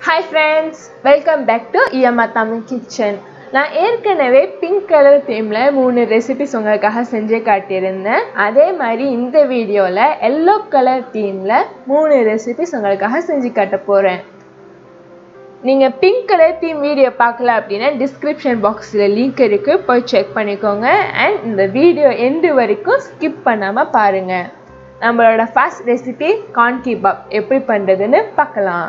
hi friends welcome back to இயமா Tamil kitchen நான் ஏற்கனவே பிங்க் கலர் தீமில் மூணு ரெசிபிஸ் உங்களுக்காக செஞ்சு காட்டியிருந்தேன் அதே மாதிரி இந்த வீடியோவில் எல்லோ கலர் தீமில் மூணு ரெசிபிஸ் உங்களுக்காக செஞ்சு காட்ட போகிறேன் நீங்கள் பிங்க் கலர் தீம் வீடியோ பார்க்கல அப்படின்னா டிஸ்கிரிப்ஷன் பாக்ஸில் லிங்க் இருக்குது போய் செக் பண்ணிக்கோங்க அண்ட் இந்த வீடியோ எண்டு வரைக்கும் ஸ்கிப் பண்ணாமல் பாருங்கள் நம்மளோட ஃபர்ஸ்ட் ரெசிபி கார்ன் கீபாப் எப்படி பண்ணுறதுன்னு பார்க்கலாம்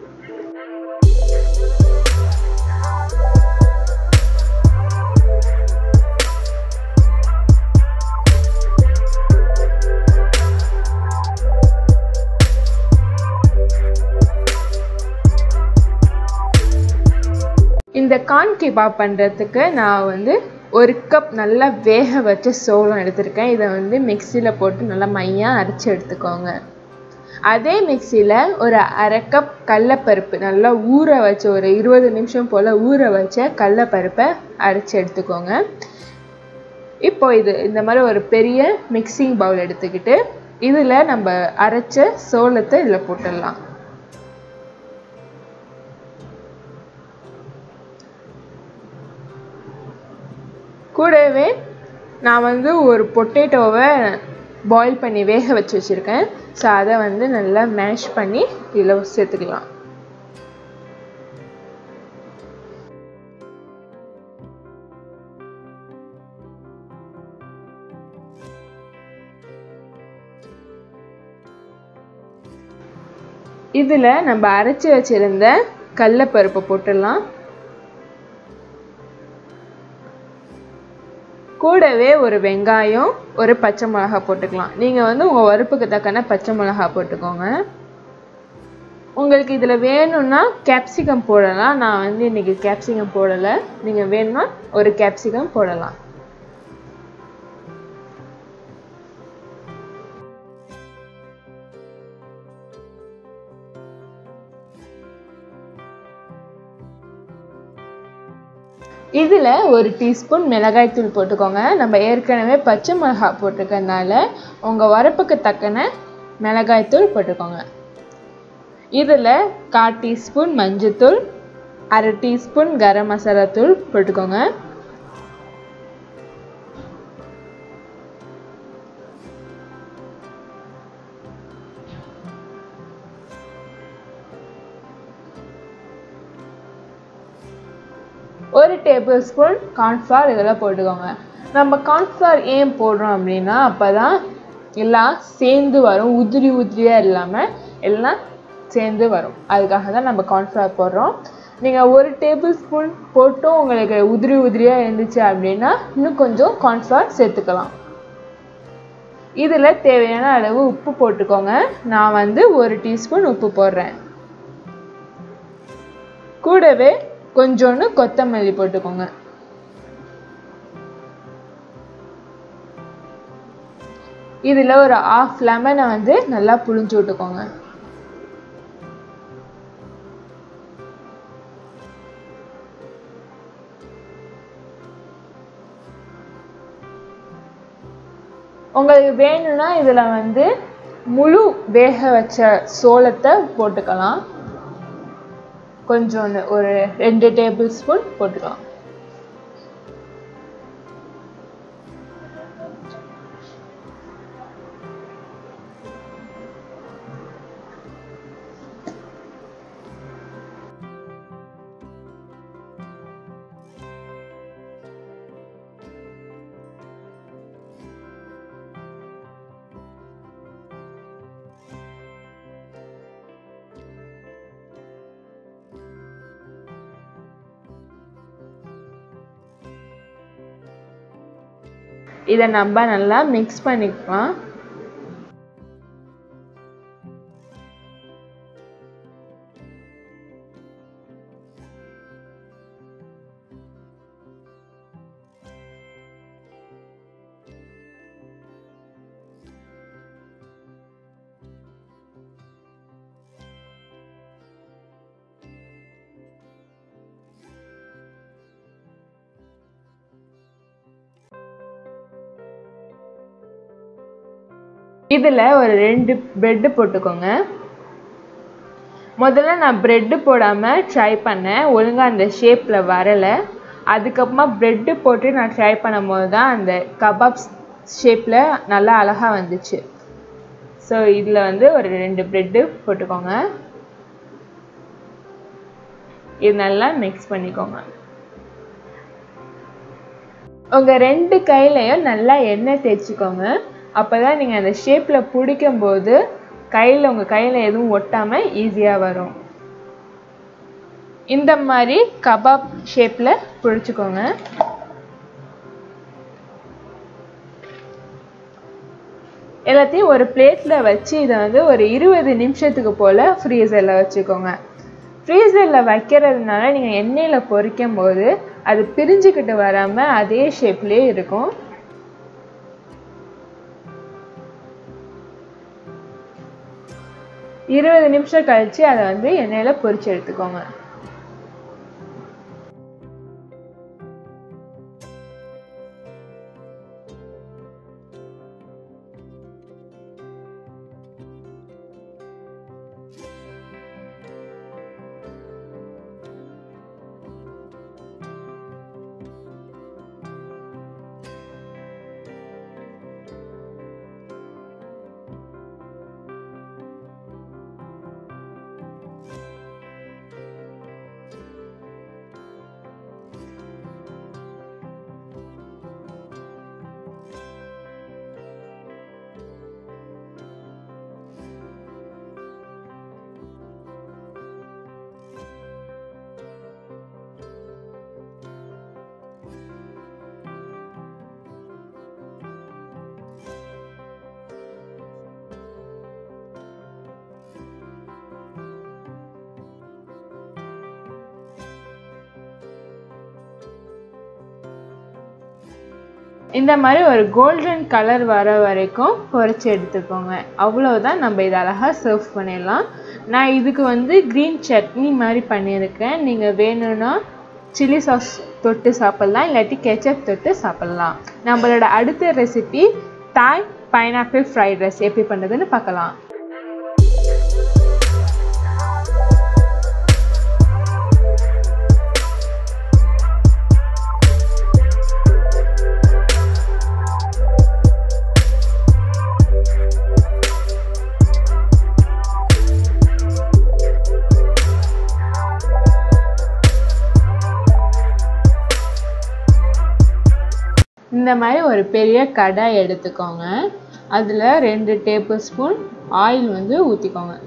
இந்த கார்ன் கிபாப் பண்ணுறதுக்கு நான் வந்து ஒரு கப் நல்லா வேக வச்ச சோளம் எடுத்திருக்கேன் இதை வந்து மிக்சியில் போட்டு நல்லா மையாக அரைச்சி எடுத்துக்கோங்க அதே மிக்சியில் ஒரு அரை கப் கடலப்பருப்பு நல்லா ஊற வச்ச ஒரு இருபது நிமிஷம் போல் ஊற வச்ச கடலப்பருப்பை அரைச்சி எடுத்துக்கோங்க இப்போ இது இந்த மாதிரி ஒரு பெரிய மிக்சிங் பவுல் எடுத்துக்கிட்டு இதில் நம்ம அரைச்ச சோளத்தை இதில் போட்டுடலாம் கூடவே நான் வந்து ஒரு பொட்டேட்டோவை பாயில் பண்ணி வேக வச்சு வச்சுருக்கேன் ஸோ அதை வந்து நல்லா மேஷ் பண்ணி இதில் சேர்த்துக்கலாம் இதில் நம்ம அரைச்சி வச்சுருந்த கடலப்பருப்பை போட்டுடலாம் கூடவே ஒரு வெங்காயம் ஒரு பச்சை மிளகா போட்டுக்கலாம் நீங்கள் வந்து உங்கள் வறுப்புக்கு தக்கன பச்சை மிளகா போட்டுக்கோங்க உங்களுக்கு இதில் வேணும்னா கேப்சிகம் போடலாம் நான் வந்து இன்றைக்கி கேப்சிகம் போடலை நீங்கள் வேணும்னா ஒரு கேப்சிகம் போடலாம் இதில் ஒரு டீஸ்பூன் மிளகாய்த்தூள் போட்டுக்கோங்க நம்ம ஏற்கனவே பச்சை மிளகா போட்டுக்கறனால உங்கள் வரப்புக்கு தக்கன மிளகாய்த்தூள் போட்டுக்கோங்க இதில் கால் டீஸ்பூன் மஞ்சத்தூள் அரை டீஸ்பூன் கரம் மசாலா தூள் போட்டுக்கோங்க ஒரு டேபிள் ஸ்பூன் கார்ன்ஃப்ளவர் இதெல்லாம் போட்டுக்கோங்க நம்ம கார்ன்ஃப்ளவர் ஏன் போடுறோம் அப்படின்னா அப்போ தான் எல்லாம் சேர்ந்து வரும் உதிரி உதிரியாக இல்லாமல் எல்லாம் சேர்ந்து வரும் அதுக்காக தான் நம்ம கார்ன்ஃப்ளவர் போடுறோம் நீங்கள் ஒரு டேபிள் ஸ்பூன் போட்டும் உங்களுக்கு உதிரி உதிரியாக இருந்துச்சு அப்படின்னா இன்னும் கொஞ்சம் கார்ன்ஃப்ளவர் சேர்த்துக்கலாம் இதில் தேவையான அளவு உப்பு போட்டுக்கோங்க நான் வந்து ஒரு டீஸ்பூன் உப்பு போடுறேன் கூடவே கொஞ்சோண்டு கொத்தமல்லி போட்டுக்கோங்க இதில் ஒரு ஆஃப் லெமனை வந்து நல்லா புழிஞ்சு விட்டுக்கோங்க உங்களுக்கு வேணும்னா இதில் வந்து முழு வேக வச்ச சோளத்தை போட்டுக்கலாம் கொஞ்சோண்டு ஒரு ரெண்டு டேபிள் ஸ்பூன் போட்டுக்கலாம் இதை நம்ம நல்லா மிக்ஸ் பண்ணிக்கலாம் இதில் ஒரு ரெண்டு ப்ரெட்டு போட்டுக்கோங்க முதல்ல நான் ப்ரெட்டு போடாமல் ட்ரை பண்ணேன் ஒழுங்காக அந்த ஷேப்பில் வரலை அதுக்கப்புறமா ப்ரெட்டு போட்டு நான் ட்ரை பண்ணும்போது தான் அந்த கபாப் ஷேப்பில் நல்லா அழகாக வந்துச்சு ஸோ இதில் வந்து ஒரு ரெண்டு ப்ரெட்டு போட்டுக்கோங்க இது நல்லா மிக்ஸ் பண்ணிக்கோங்க உங்கள் ரெண்டு கையிலையும் நல்லா எண்ணெய் தேய்ச்சிக்கோங்க அப்போ தான் நீங்கள் அந்த ஷேப்பில் பிடிக்கும்போது கையில் உங்கள் கையில் எதுவும் ஒட்டாமல் ஈஸியாக வரும் இந்த மாதிரி கபாப் ஷேப்பில் பிடிச்சிக்கோங்க எல்லாத்தையும் ஒரு பிளேட்டில் வச்சு இதை வந்து ஒரு இருபது நிமிஷத்துக்கு போல் ஃப்ரீசரில் வச்சுக்கோங்க ஃப்ரீசரில் வைக்கிறதுனால நீங்கள் எண்ணெயில் பொரிக்கும் போது அது பிரிஞ்சுக்கிட்டு வராமல் அதே ஷேப்லேயே இருக்கும் இருபது நிமிஷம் கழித்து அதை வந்து எண்ணெயில் பொரிச்சு எடுத்துக்கோங்க இந்த மாதிரி ஒரு கோல்டன் கலர் வர வரைக்கும் பொரிச்சு எடுத்துக்கோங்க அவ்வளோதான் நம்ம இதை அழகாக சர்வ் பண்ணிடலாம் நான் இதுக்கு வந்து க்ரீன் சட்னி மாதிரி பண்ணியிருக்கேன் நீங்கள் வேணும்னா சில்லி சாஸ் தொட்டு சாப்பிட்லாம் இல்லாட்டி கெச்சப் தொட்டு சாப்பிட்லாம் நம்மளோட அடுத்த ரெசிபி தாய் பைனாப்பிள் ஃப்ரைட் ரைஸ் எப்படி பண்ணுறதுன்னு பார்க்கலாம் இந்த மாதிரி ஒரு பெரிய கடாய் எடுத்துக்கோங்க அதில் ரெண்டு டேபிள் ஸ்பூன் ஆயில் வந்து ஊற்றிக்கோங்க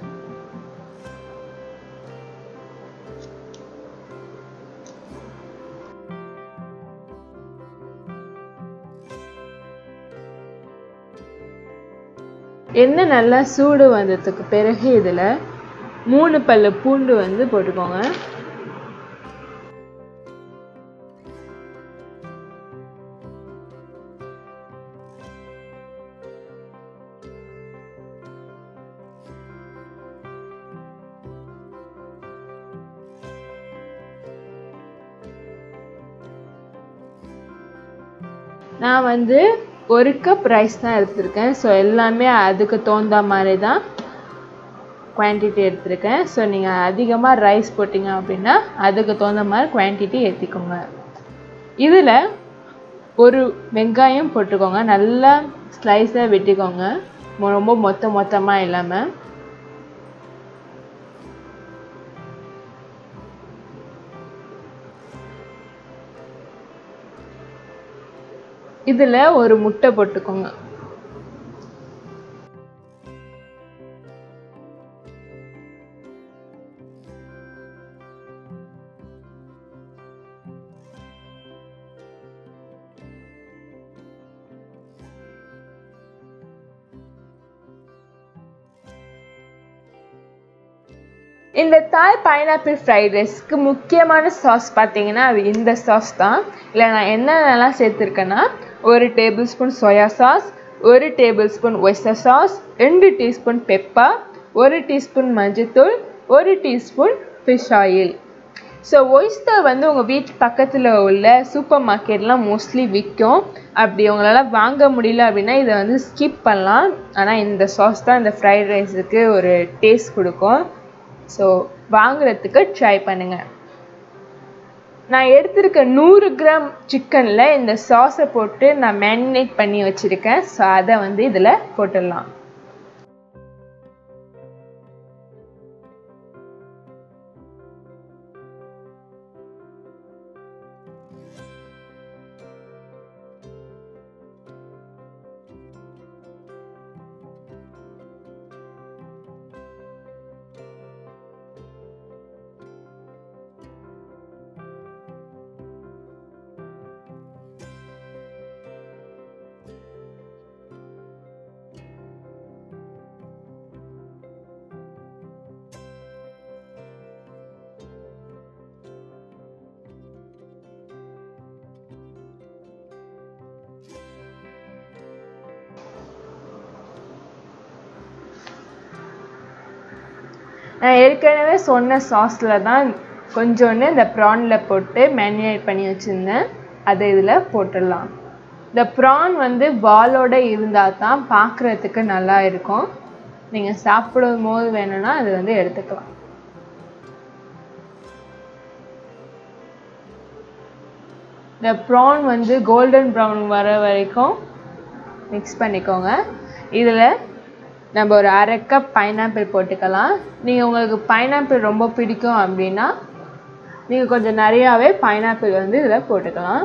எண்ணெய் நல்லா சூடு வந்ததுக்கு பிறகு இதில் மூணு பல்லு பூண்டு வந்து போட்டுக்கோங்க நான் வந்து ஒரு கப் ரைஸ் தான் எடுத்திருக்கேன் ஸோ எல்லாமே அதுக்கு தகுந்த மாதிரி தான் குவான்டிட்டி எடுத்திருக்கேன் ஸோ நீங்கள் அதிகமாக ரைஸ் போட்டிங்க அப்படின்னா அதுக்கு தகுந்த மாதிரி குவான்டிட்டி ஏற்றிக்கோங்க இதில் ஒரு வெங்காயம் போட்டுக்கோங்க நல்லா ஸ்லைஸாக வெட்டிக்கோங்க ரொம்ப மொத்த மொத்தமாக இல்லாமல் இதில் ஒரு முட்டை போட்டுக்கோங்க இந்த தாய் பைனாப்பிள் ஃப்ரைட் ரைஸ்க்கு முக்கியமான சாஸ் பார்த்தீங்கன்னா அது இந்த சாஸ் தான் இல்லை நான் என்னென்னலாம் சேர்த்துருக்கேன்னா ஒரு டேபிள் ஸ்பூன் சோயா சாஸ் ஒரு டேபிள் ஸ்பூன் ஒய்ஸ்டர் சாஸ் ரெண்டு டீஸ்பூன் பெப்பர் ஒரு டீஸ்பூன் மஞ்சத்தூள் ஒரு teaspoon fish oil so oyster வந்து உங்கள் வீட்டு பக்கத்தில் உள்ள சூப்பர் மார்க்கெட்லாம் மோஸ்ட்லி விற்கும் அப்படி உங்களால் வாங்க முடியல அப்படின்னா இதை வந்து ஸ்கிப் பண்ணலாம் ஆனால் இந்த சாஸ் தான் இந்த ஃப்ரைட் ரைஸுக்கு ஒரு டேஸ்ட் கொடுக்கும் ஸோ வாங்குறதுக்கு ட்ரை பண்ணுங்கள் நான் எடுத்திருக்க நூறு கிராம் சிக்கனில் இந்த சாஸை போட்டு நான் மேரினேட் பண்ணி வச்சுருக்கேன் ஸோ அதை வந்து இதில் போட்டுடலாம் நான் ஏற்கனவே சொன்ன சாஸில் தான் கொஞ்சோண்டு இந்த ப்ரானில் போட்டு மேரினேட் பண்ணி வச்சுருந்தேன் அதை இதில் போட்டுடலாம் இந்த ப்ரான் வந்து வாலோட இருந்தால் தான் பார்க்குறதுக்கு நல்லா இருக்கும் நீங்கள் சாப்பிடும் போது வேணும்னா அது வந்து எடுத்துக்கலாம் இந்த ப்ரான் வந்து கோல்டன் ப்ரௌன் வர வரைக்கும் மிக்ஸ் பண்ணிக்கோங்க இதில் நம்ம ஒரு அரை கப் பைனாப்பிள் போட்டுக்கலாம் நீங்கள் உங்களுக்கு பைனாப்பிள் ரொம்ப பிடிக்கும் அப்படின்னா நீங்கள் கொஞ்சம் நிறையாவே பைனாப்பிள் வந்து இதில் போட்டுக்கலாம்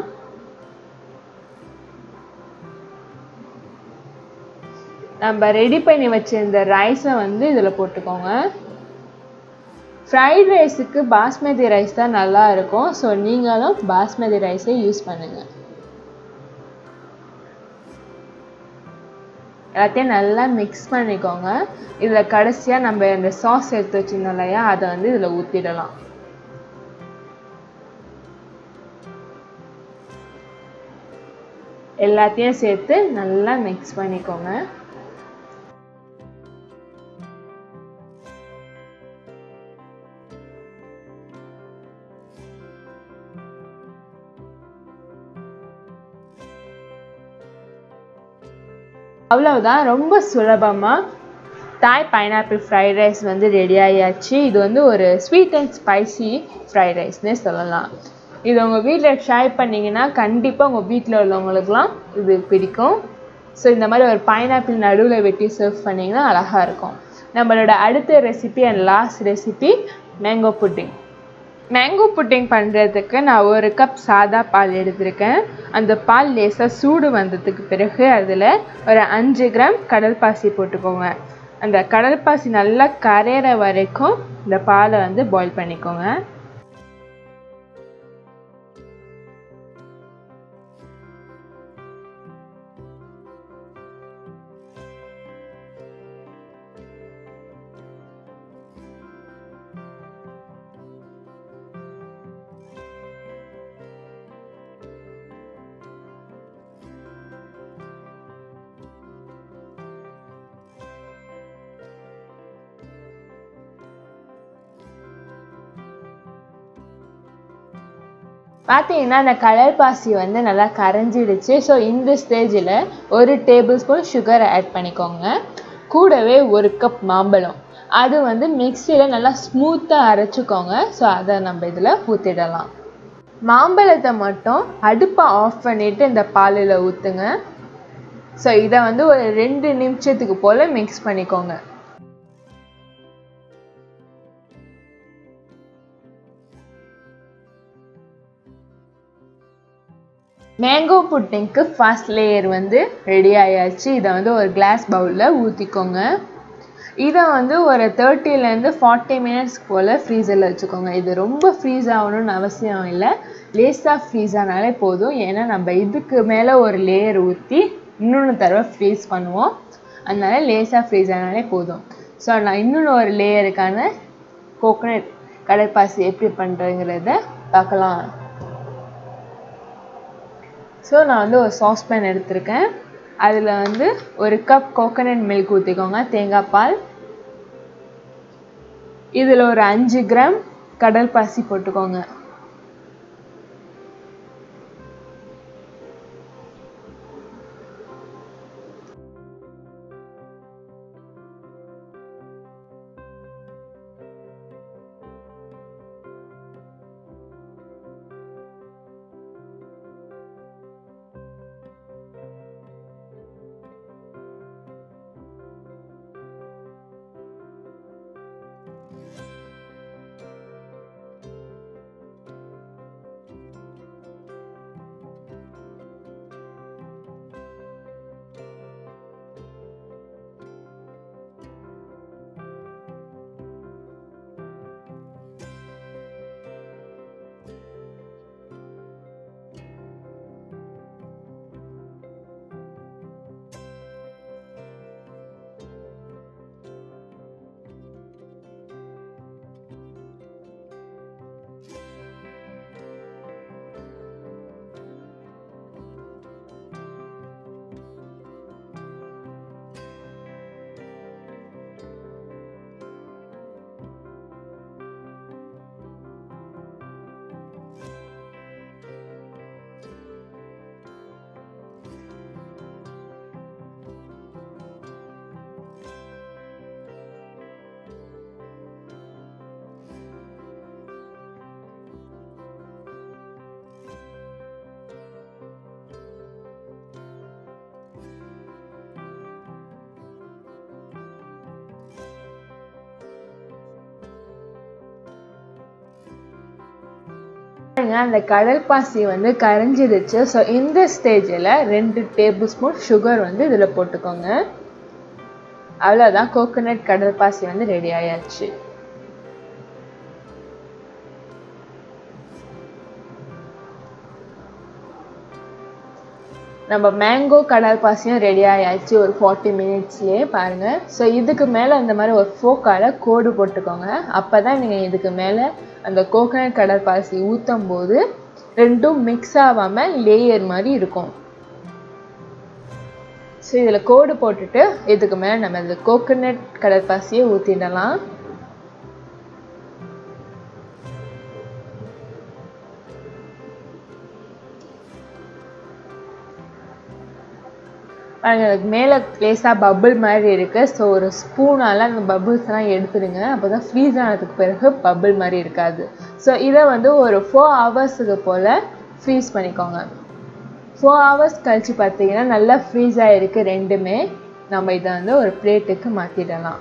நம்ம ரெடி பண்ணி வச்சிருந்த ரைஸை வந்து இதில் போட்டுக்கோங்க ஃப்ரைட் ரைஸுக்கு பாஸ்மதி ரைஸ் தான் நல்லா இருக்கும் ஸோ நீங்களும் பாஸ்மதி ரைஸை யூஸ் பண்ணுங்கள் எல்லாத்தையும் நல்லா மிக்ஸ் பண்ணிக்கோங்க இதில் கடைசியாக நம்ம அந்த சாஸ் எடுத்து வச்சிருந்தோம் இல்லையா அதை வந்து இதில் ஊற்றிடலாம் எல்லாத்தையும் சேர்த்து நல்லா மிக்ஸ் பண்ணிக்கோங்க அவ்வளவுதான் ரொம்ப சுலபமாக தாய் பைனாப்பிள் ஃப்ரைட் ரைஸ் வந்து ரெடி ஆகியாச்சு இது வந்து ஒரு ஸ்வீட் அண்ட் ஸ்பைசி ஃப்ரைட் ரைஸ்னே சொல்லலாம் இது உங்கள் வீட்டில் ட்ரை பண்ணிங்கன்னா கண்டிப்பாக உங்கள் வீட்டில் உள்ளவங்களுக்குலாம் இது பிடிக்கும் ஸோ இந்த மாதிரி ஒரு பைனாப்பிள் நடுவில் வெட்டி சர்வ் பண்ணிங்கன்னா அழகாக இருக்கும் நம்மளோட அடுத்த recipe and last recipe mango pudding mango pudding பண்ணுறதுக்கு நான் ஒரு கப் சாதா பால் எடுத்திருக்கேன் அந்த பால் லேசாக சூடு வந்ததுக்கு பிறகு அதில் ஒரு அஞ்சு கிராம் கடல் பாசி போட்டுக்கோங்க அந்த கடல் பாசி நல்லா கரையிற வரைக்கும் இந்த பாலை வந்து பாயில் பண்ணிக்கோங்க பார்த்தீங்கன்னா அந்த கடல் பாசி வந்து நல்லா கரைஞ்சிடுச்சு ஸோ இந்த ஸ்டேஜில் ஒரு டேபிள் ஸ்பூன் சுகரை ஆட் பண்ணிக்கோங்க கூடவே ஒரு கப் மாம்பழம் அது வந்து மிக்சியில் நல்லா ஸ்மூத்தாக அரைச்சிக்கோங்க ஸோ அதை நம்ம இதில் ஊற்றிடலாம் மாம்பழத்தை மட்டும் அடுப்பை ஆஃப் பண்ணிவிட்டு இந்த பாலில் ஊற்றுங்க ஸோ இதை வந்து ஒரு ரெண்டு நிமிஷத்துக்கு போல் மிக்ஸ் பண்ணிக்கோங்க மேங்கோ புட்டிங்க்கு ஃபர்ஸ்ட் லேயர் வந்து ரெடி ஆயாச்சு இதை வந்து ஒரு கிளாஸ் பவுலில் ஊற்றிக்கோங்க இதை வந்து ஒரு தேர்ட்டிலேருந்து ஃபார்ட்டி மினிட்ஸ் போல் ஃப்ரீசரில் வச்சுக்கோங்க இது ரொம்ப ஃப்ரீஸ் ஆகணும்னு அவசியம் இல்லை லேஸாக ஃப்ரீஸ் ஆனாலே போதும் ஏன்னா நம்ம இதுக்கு மேலே ஒரு லேயர் ஊற்றி இன்னொன்று தடவை ஃப்ரீஸ் பண்ணுவோம் அதனால லேஸாக ஃப்ரீஸ் ஆனாலே போதும் ஸோ நான் இன்னொன்று ஒரு லேயருக்கான கோகோனட் கடற்பாசி எப்படி பண்ணுறதுங்கிறத பார்க்கலாம் ஸோ நான் வந்து ஒரு சாஸ்பேன் எடுத்திருக்கேன் அதில் வந்து ஒரு கப் கோகோனட் மில்க் ஊற்றிக்கோங்க தேங்காய் பால் இதில் ஒரு அஞ்சு கிராம் கடல் பாசி போட்டுக்கோங்க பாருங்க அந்த கடல் பாசி வந்து கரைஞ்சிடுச்சு ஸோ இந்த ஸ்டேஜில் ரெண்டு டேபிள் ஸ்பூன் சுகர் வந்து இதில் போட்டுக்கோங்க அவ்வளோதான் கோகோனட் கடல் பாசி வந்து ரெடி ஆயாச்சு நம்ம மேங்கோ கடல் பாசியும் ரெடி ஆயாச்சு ஒரு ஃபார்ட்டி மினிட்ஸ்லேயே பாருங்கள் ஸோ இதுக்கு மேலே அந்த மாதிரி ஒரு ஃபோக்கால் கோடு போட்டுக்கோங்க அப்போ தான் நீங்கள் இதுக்கு மேலே அந்த கோகனட் கடல் பாசி ஊற்றும் போது ரெண்டும் மிக்ஸ் ஆகாமல் லேயர் மாதிரி இருக்கும் ஸோ இதில் கோடு போட்டுட்டு இதுக்கு மேலே நம்ம இந்த கோகனட் கடல் பாசியை ஊற்றிடலாம் பாருங்க அதுக்கு மேலே லேசாக பபுள் மாதிரி இருக்குது ஸோ ஒரு ஸ்பூனால் அந்த பபுள்ஸ்லாம் எடுத்துடுங்க அப்போ தான் ஃப்ரீஸ் ஆனதுக்கு பிறகு பபுள் மாதிரி இருக்காது ஸோ இதை வந்து ஒரு ஃபோர் ஹவர்ஸுக்கு போல் ஃப்ரீஸ் பண்ணிக்கோங்க ஃபோர் ஹவர்ஸ் கழித்து பார்த்தீங்கன்னா நல்லா ஃப்ரீஸ் ஆகிருக்கு ரெண்டுமே நம்ம இதை வந்து ஒரு பிளேட்டுக்கு மாற்றிடலாம்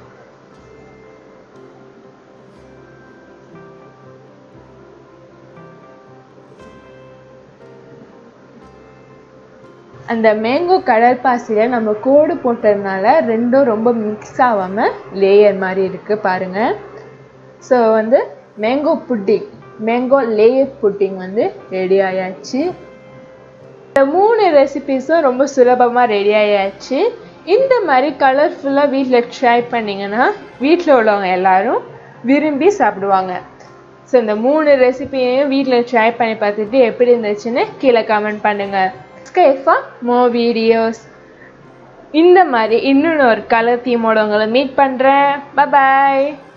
அந்த மேங்கோ கடற்பாசியில் நம்ம கோடு போட்டதுனால ரெண்டும் ரொம்ப மிக்ஸ் ஆகாமல் லேயர் மாதிரி இருக்குது பாருங்கள் ஸோ வந்து mango pudding mango layer pudding வந்து ரெடி ஆயாச்சு இந்த மூணு ரெசிபீஸும் ரொம்ப சுலபமாக ரெடி ஆயாச்சு இந்த மாதிரி கலர்ஃபுல்லாக வீட்டில் ட்ரை பண்ணிங்கன்னா வீட்டில் உள்ளவங்க எல்லாரும் விரும்பி சாப்பிடுவாங்க ஸோ இந்த மூணு ரெசிபியையும் வீட்டில் ட்ரை பண்ணி பார்த்துட்டு எப்படி இருந்துச்சுன்னு கீழே கமெண்ட் பண்ணுங்கள் subscribe for more videos இந்த மாதிரி இன்னொன்று ஒரு கலர் தீமோட உங்களை மீட் பண்ணுறேன் பாய்